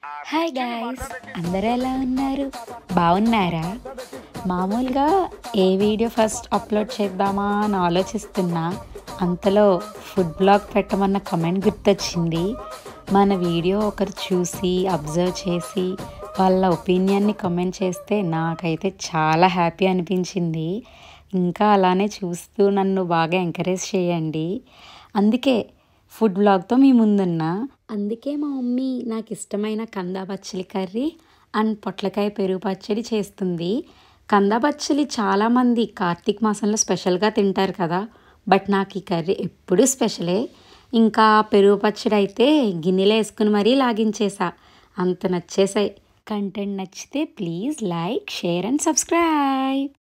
hi guys అందరూ ఎలా ఉన్నారు బాగున్నారా మామూలుగా ఏ వీడియో ఫస్ట్ అప్లోడ్ చేద్దామా అని ఆలోచిస్తున్నా అంతలో ఫుడ్ బ్లాగ్ పెట్టమన్న కమెంట్ గుర్తొచ్చింది మన వీడియో ఒకరు చూసి అబ్జర్వ్ చేసి వాళ్ళ ఒపీనియన్ని కమెంట్ చేస్తే నాకైతే చాలా హ్యాపీ అనిపించింది ఇంకా అలానే చూస్తూ నన్ను బాగా ఎంకరేజ్ చేయండి అందుకే ఫుడ్ బ్లాగ్తో మీ ముందున్నా అందుకే మా మమ్మీ నాకు ఇష్టమైన కందా పచ్చడి కర్రీ అండ్ పొట్లకాయ పెరుగు పచ్చడి చేస్తుంది కందా పచ్చడి చాలామంది కార్తీక మాసంలో స్పెషల్గా తింటారు కదా బట్ నాకు ఈ కర్రీ ఎప్పుడూ స్పెషలే ఇంకా పెరుగు పచ్చడి అయితే గిన్నెలో వేసుకుని మరీ లాగించేసా అంత నచ్చేసాయి కంటెంట్ నచ్చితే please like share and subscribe